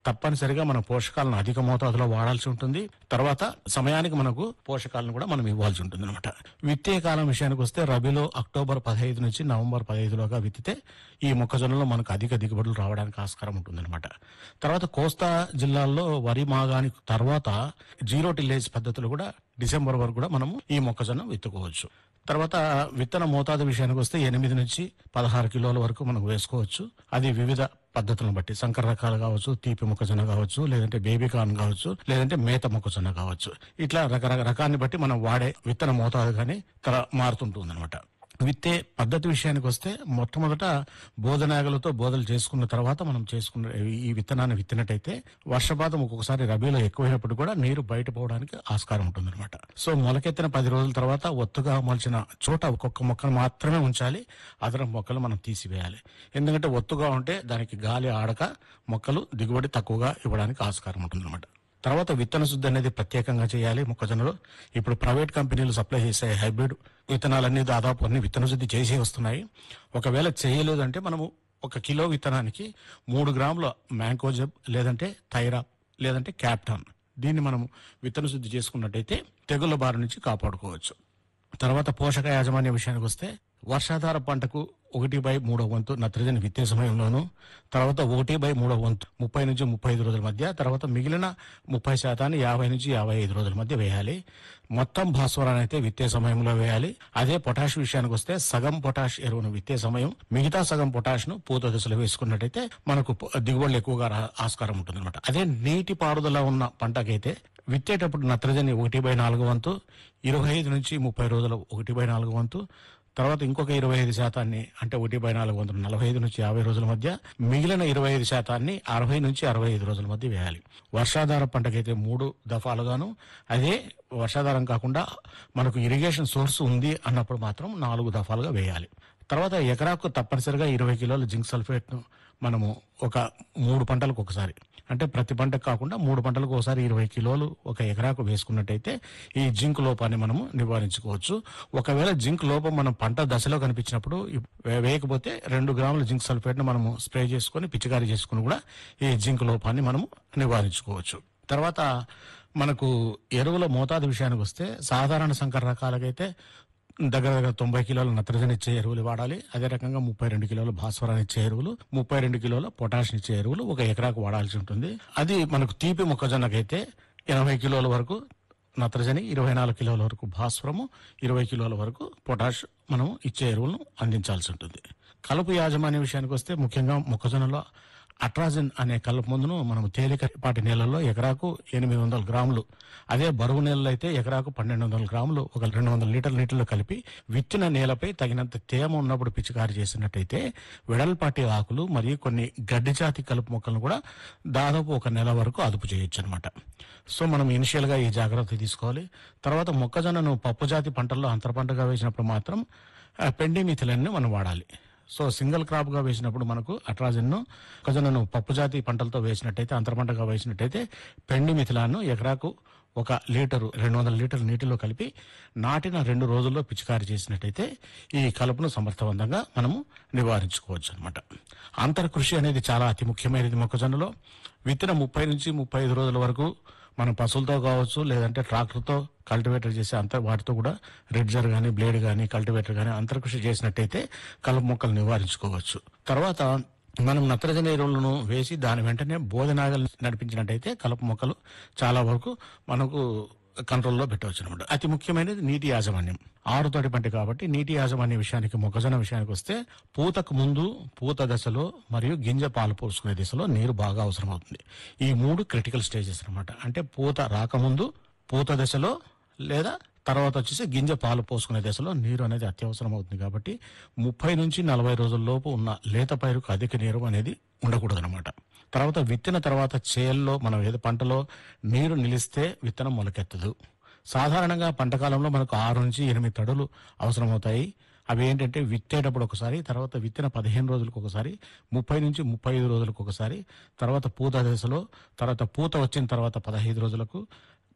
తప్పనిసరిగా మన పోషకాలను అధిక మోతాదులో వాడాల్సి ఉంటుంది తర్వాత సమయానికి మనకు పోషకాలను కూడా మనం ఇవ్వాల్సి ఉంటుంది అనమాట విత్తే కాలం విషయానికి వస్తే రబీలో అక్టోబర్ పదహైదు నుంచి నవంబర్ పదహైదులోగా విత్తితే ఈ మొక్కజొన్నలో మనకు అధిక దిగుబడులు రావడానికి ఆస్కారం ఉంటుందన్నమాట తర్వాత కోస్తా జిల్లాల్లో వరి మాగాని తర్వాత జీరో టిల్లేజ్ పద్ధతులు కూడా డిసెంబర్ వరకు కూడా మనము ఈ మొక్కజొన్న విత్తుకోవచ్చు తర్వాత విత్తన మోతాదు విషయానికి వస్తే ఎనిమిది నుంచి పదహారు కిలోల వరకు మనం వేసుకోవచ్చు అది వివిధ పద్ధతులను బట్టి సంకర రకాలు కావచ్చు తీపి మొక్కజొన్న కావచ్చు లేదంటే బేబీ కార్న్ కావచ్చు లేదంటే మేత మొక్కజొన్న కావచ్చు ఇట్లా రకరకాల రకాన్ని బట్టి మనం వాడే విత్తన మోతాదు కానీ మారుతుంటుంది అనమాట విత్తే పద్ధతి విషయానికి వస్తే మొట్టమొదట బోధనాగలతో బోధలు చేసుకున్న తర్వాత మనం చేసుకున్న ఈ విత్తనాన్ని విత్తినట్టయితే వర్షపాతం ఒక్కొక్కసారి రబీలో ఎక్కువైనప్పుడు కూడా నీరు బయట పోవడానికి ఆస్కారం ఉంటుందన్నమాట సో మొలకెత్తిన పది రోజుల తర్వాత ఒత్తుగా మొలిచిన చోట ఒక్కొక్క మొక్కను మాత్రమే ఉంచాలి అదన మొక్కలు మనం తీసివేయాలి ఎందుకంటే ఒత్తుగా ఉంటే దానికి గాలి ఆడక మొక్కలు దిగుబడి తక్కువగా ఇవ్వడానికి ఆస్కారం ఉంటుందన్నమాట తర్వాత విత్తన శుద్ధి అనేది ప్రత్యేకంగా చేయాలి మొక్కజొన్నలో ఇప్పుడు ప్రైవేట్ కంపెనీలు సప్లై చేసే హైబ్రిడ్ విత్తనాలన్నీ దాదాపు అన్ని విత్తన శుద్ధి చేసి వస్తున్నాయి ఒకవేళ చేయలేదు అంటే మనము ఒక కిలో విత్తనానికి మూడు గ్రాముల మ్యాంకోజెబ్ లేదంటే థైరా లేదంటే క్యాప్టాన్ దీన్ని మనం విత్తన శుద్ధి చేసుకున్నట్టయితే తెగుళ్ళ బారి నుంచి కాపాడుకోవచ్చు తర్వాత పోషక యాజమాన్య విషయానికి వస్తే వర్షాధార పంటకు ఒకటి బై మూడవ వంతు నత్రజని విత్తే సమయంలోను తర్వాత ఒకటి బై మూడవ వంతు ముప్పై నుంచి ముప్పై ఐదు రోజుల మధ్య తర్వాత మిగిలిన ముప్పై శాతాన్ని యాభై నుంచి యాభై ఐదు రోజుల మధ్య వేయాలి మొత్తం భాస్వరాన్ని అయితే విత్తే సమయంలో వేయాలి అదే పొటాష్ విషయానికి వస్తే సగం పొటాష్ ఎరువును విత్తే సమయం మిగతా సగం పొటాష్ ను పూత దశలో వేసుకున్నట్టయితే మనకు పొ- దిగుబడులు ఎక్కువగా రా- ఆస్కారం ఉంటుంది అదే నీటి పారుదల ఉన్న పంటకైతే విత్తేటప్పుడు నత్రజని ఒకటి బై నాలుగు వంతు ఇరవై ఐదు నుంచి ముప్పై రోజుల ఒకటి బై నాలుగు వంతు తర్వాత ఇంకొక ఇరవై ఐదు శాతాన్ని అంటే ఒకటి బై నాలుగు వంతులు నలభై ఐదు నుంచి యాభై రోజుల మధ్య మిగిలిన ఇరవై ఐదు శాతాన్ని అరవై నుంచి అరవై ఐదు రోజుల మధ్య వేయాలి వర్షాధార పంటకైతే మూడు దఫాలుగాను అదే వర్షాధారం కాకుండా మనకు ఇరిగేషన్ సోర్స్ ఉంది అన్నప్పుడు మాత్రం నాలుగు దఫాలుగా వేయాలి తర్వాత ఎకరాకు తప్పనిసరిగా ఇరవై కిలోల జింక్ సల్ఫేట్ ను మనము ఒక మూడు పంటలకు ఒకసారి అంటే ప్రతి పంటకు కాకుండా మూడు పంటలకు ఒకసారి ఇరవై కిలోలు ఒక ఎకరాకు వేసుకున్నట్టయితే ఈ జింక్ లోపాన్ని మనము నివారించుకోవచ్చు ఒకవేళ జింక్ లోపం మనం పంట దశలో కనిపించినప్పుడు ఇప్- వే- వేయకపోతే రెండు గ్రాముల జింక్ సల్ఫేట్ ను మనము స్ప్రే చేసుకొని పిచికారీ చేసుకుని కూడా ఈ జింక్ లోపాన్ని మనము నివారించుకోవచ్చు తర్వాత మనకు ఎరువుల మోతాదు విషయానికి వస్తే సాధారణ సంకర రకాలకైతే దగ్గర దగ్గర తొంభై కిలోల నత్రజని ఇచ్చే ఎరువులు వాడాలి అదే రకంగా ముప్పై రెండు కిలోల భాస్వరాన్ని ఇచ్చే ఎరువులు ముప్పై రెండు కిలోల పొటాష్ ఇచ్చే ఎరువులు ఒక ఎకరాకు వాడాల్సి ఉంటుంది అది మనకు తీపి మొక్కజొన్నకైతే ఎనభై కిలోల వరకు నత్రజని ఇరవై నాలుగు కిలోల వరకు భాస్వరము ఇరవై కిలోల వరకు పొటాష్ మనం ఇచ్చే ఎరువులను అందించాల్సి ఉంటుంది కలుపు యాజమాన్య విషయానికి వస్తే ముఖ్యంగా మొక్కజొన్నలో అట్రాజిన్ అనే కలుపు మందును మనం తేలికపాటి నేలల్లో ఎకరాకు ఎనిమిది వందల గ్రాములు అదే బరువు నేలలో అయితే ఎకరాకు పన్నెండు వందల గ్రాములు ఒక రెండు వందల లీటర్ల నీటిలో కలిపి విత్తిన నేలపై తగినంత తేమ ఉన్నప్పుడు పిచికారి చేసినట్టయితే వెడల్పాటి ఆకులు మరియు కొన్ని గడ్డి జాతి కలుపు మొక్కలను కూడా దాదాపు ఒక నెల వరకు అదుపు చేయొచ్చు అనమాట సో మనం ఇనిషియల్ గా ఈ జాగ్రత్త తీసుకోవాలి తర్వాత మొక్కజొన్నను పప్పు జాతి పంటల్లో అంతర పంటగా వేసినప్పుడు మాత్రం పెండిమిథిలన్ని మనం వాడాలి సో సింగిల్ క్రాప్ గా వేసినప్పుడు మనకు అట్రాజిన్ ను మొక్కజొన్నను పప్పు జాతి పంటలతో వేసినట్టయితే అంతర పంటగా వేసినట్టయితే పెండి మిథిలాను ఎకరాకు ఒక లీటరు రెండు వందల లీటర్ల నీటిలో కలిపి నాటిన రెండు రోజుల్లో పిచికారి చేసినట్టయితే ఈ కలుపును సమర్థవంతంగా మనము నివారించుకోవచ్చు అనమాట అంతర కృషి అనేది చాలా అతి ముఖ్యమైనది మొక్కజొన్నలో విత్తన ముప్పై నుంచి ముప్పై ఐదు రోజుల వరకు మనం పశువులతో కావచ్చు లేదంటే ట్రాక్టర్తో కల్టివేటర్ చేసే అంత వాటితో కూడా రెడ్జర్ కానీ బ్లేడ్ కానీ కల్టివేటర్ కానీ అంతర్కృషి చేసినట్టయితే కలుపు మొక్కలు నివారించుకోవచ్చు తర్వాత మనం నత్రజని ఎరువులను వేసి దాని వెంటనే బోధనాగలు నడిపించినట్టయితే కలుపు మొక్కలు చాలా వరకు మనకు కంట్రోల్లో పెట్టవచ్చు అనమాట అతి ముఖ్యమైనది నీటి యాజమాన్యం ఆరు తోటి పంట కాబట్టి నీటి యాజమాన్య విషయానికి మొక్కజొన్న విషయానికి వస్తే పూతకు ముందు పూత దశలో మరియు గింజ పాలు పోసుకునే దశలో నీరు బాగా అవసరం అవుతుంది ఈ మూడు క్రిటికల్ స్టేజెస్ అన్నమాట అంటే పూత రాకముందు పూత దశలో లేదా తర్వాత వచ్చేసి గింజ పాలు పోసుకునే దశలో నీరు అనేది అత్యవసరం అవుతుంది కాబట్టి ముప్పై నుంచి నలభై రోజుల లోపు ఉన్న లేత పైరుకు అధిక నీరు అనేది ఉండకూడదు అనమాట తర్వాత విత్తిన తర్వాత చేల్లో మనం ఏదో పంటలో నీరు నిలిస్తే విత్తనం మొలకెత్తదు సాధారణంగా పంట కాలంలో మనకు ఆరు నుంచి ఎనిమిది తడులు అవసరమవుతాయి అవి ఏంటంటే విత్తేటప్పుడు ఒకసారి తర్వాత విత్తిన పదిహేను రోజులకు ఒకసారి ముప్పై నుంచి ముప్పై ఐదు రోజులకు ఒకసారి తర్వాత పూత దశలో తర్వాత పూత వచ్చిన తర్వాత పదహైదు రోజులకు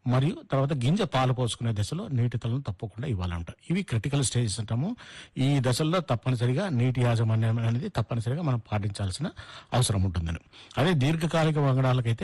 మరియు తర్వాత గింజ పాలు పోసుకునే దశలో నీటి తలను తప్పకుండా ఇవ్వాలంట ఇవి క్రిటికల్ స్టేజెస్ అంటాము ఈ దశల్లో తప్పనిసరిగా నీటి యాజమాన్యం అనేది తప్పనిసరిగా మనం పాటించాల్సిన అవసరం ఉంటుందని అదే దీర్ఘకాలిక వంగడాలకైతే